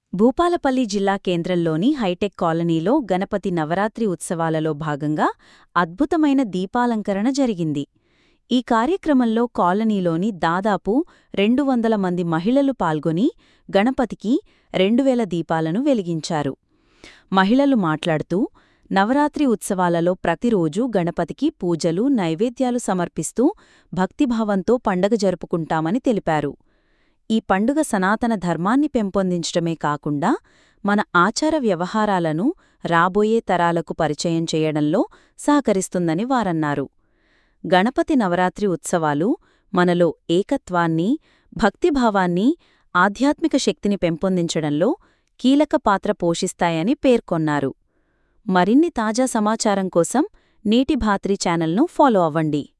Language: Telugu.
భూపాలపల్లి జిల్లా కేంద్రంలోని హైటెక్ కాలనీలో గణపతి నవరాత్రి ఉత్సవాలలో భాగంగా అద్భుతమైన దీపాలంకరణ జరిగింది ఈ కార్యక్రమంలో కాలనీలోని దాదాపు రెండు వందల మంది మహిళలు పాల్గొని గణపతికి రెండు వేల దీపాలను వెలిగించారు మహిళలు మాట్లాడుతూ నవరాత్రి ఉత్సవాలలో ప్రతిరోజూ గణపతికి పూజలు నైవేద్యాలు సమర్పిస్తూ భక్తిభావంతో పండగ జరుపుకుంటామని తెలిపారు ఈ పండుగ సనాతన ధర్మాన్ని పెంపొందించడమే కాకుండా మన ఆచార వ్యవహారాలను రాబోయే తరాలకు పరిచయం చేయడంలో సహకరిస్తుందని వారన్నారు గణపతి నవరాత్రి ఉత్సవాలు మనలో ఏకత్వాన్ని భక్తిభావాన్ని ఆధ్యాత్మిక శక్తిని పెంపొందించడంలో కీలక పాత్ర పోషిస్తాయని పేర్కొన్నారు మరిన్ని తాజా సమాచారం కోసం నేటి భాత్రి ఛానల్ను ఫాలో అవ్వండి